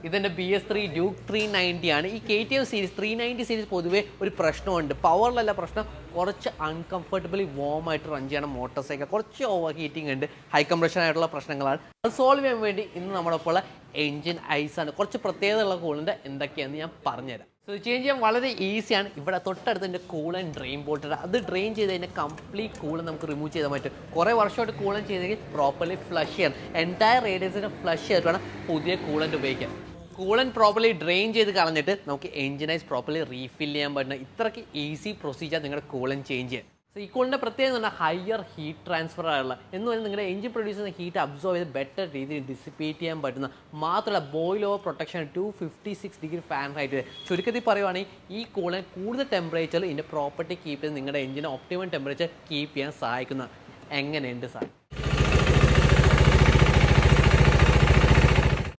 ഇതിൻ്റെ B S three Duke three ninety ആണ് ഈ K T M series three ninety series പൊതുവേ ഒരു പ്രശ്നമുണ്ട് പവറിലല്ല പ്രശ്നം കുറച്ച് അൺകംഫർട്ടബിളി വോം ആയിട്ട് റൺ ചെയ്യണം മോട്ടോർ സൈക്കിൾ കുറച്ച് ഓവർ ഹീറ്റിംഗ് ഉണ്ട് ഹൈ കംപ്രഷൻ ആയിട്ടുള്ള പ്രശ്നങ്ങളാണ് അത് സോൾവ് ചെയ്യാൻ വേണ്ടി ഇന്ന് നമ്മുടെ ഒപ്പം ഉള്ള എൻജിൻ ഐസാണ് കുറച്ച് പ്രത്യേകതയുള്ള കൂളിൻ്റെ എന്തൊക്കെയാണെന്ന് ഞാൻ പറഞ്ഞുതരാം സോ ഇത് ചേഞ്ച് ചെയ്യാൻ വളരെ ഈസിയാണ് ഇവിടെ തൊട്ടടുത്ത് എൻ്റെ കൂളൻ ഡ്രെയിൻ ബോട്ടിൽ അത് ഡ്രെയിൻ ചെയ്ത് കഴിഞ്ഞാൽ കംപ്ലീറ്റ് കൂളൻ നമുക്ക് റിമൂവ് ചെയ്താൽ പറ്റും കുറേ വർഷമായിട്ട് കൂളൻ ചെയ്തെങ്കിൽ പ്രോപ്പർലി ഫ്ലഷ് ചെയ്യണം എൻറ്റയർ റേഡിയസിനെ ഫ്ലഷ് ചെയ്തിട്ട് വേണം പുതിയ കൂളൻ്റ് ഉപയോഗിക്കാൻ കൂളൻ പ്രോപ്പർലി ഡ്രെയിൻ ചെയ്ത് കളഞ്ഞിട്ട് നമുക്ക് എഞ്ചിനൈസ് പ്രോപ്പർലി റീഫിൽ ചെയ്യാൻ പറ്റുന്ന ഇത്രയ്ക്ക് ഈസി പ്രൊസീജിയർ നിങ്ങളുടെ കൂളൻ ചേഞ്ച് ചെയ്യാൻ സോ ഈ കൂളിൻ്റെ പ്രത്യേകത എന്ന് പറഞ്ഞാൽ ഹയർ ഹീറ്റ് ട്രാൻസ്ഫർ ആയുള്ള എന്ന് പറഞ്ഞാൽ നിങ്ങളുടെ എഞ്ചിൻ പ്രൊഡ്യൂസ് ചെയ്യുന്ന ഹീറ്റ് അബ്സോർവ് ചെയ്ത് ബെറ്റർ രീതിയിൽ ഡിസിപ്പേറ്റ് ചെയ്യാൻ പറ്റുന്ന മാത്രമല്ല boil over protection two fifty six degree Fahrenheit വരെ ചുരുക്കത്തിൽ പറയുവാണെങ്കിൽ ഈ കൂളൻ കൂടുതൽ ടെമ്പറേച്ചറിൽ ഇതിൻ്റെ പ്രോപ്പർട്ടി കീപ്പ് ചെയ്ത് നിങ്ങളുടെ എഞ്ചിനെ ഒപ്റ്റിമം ടെമ്പറേച്ചർ കീപ്പ് ചെയ്യാൻ സഹായിക്കുന്ന എങ്ങനെയുണ്ട് സാർ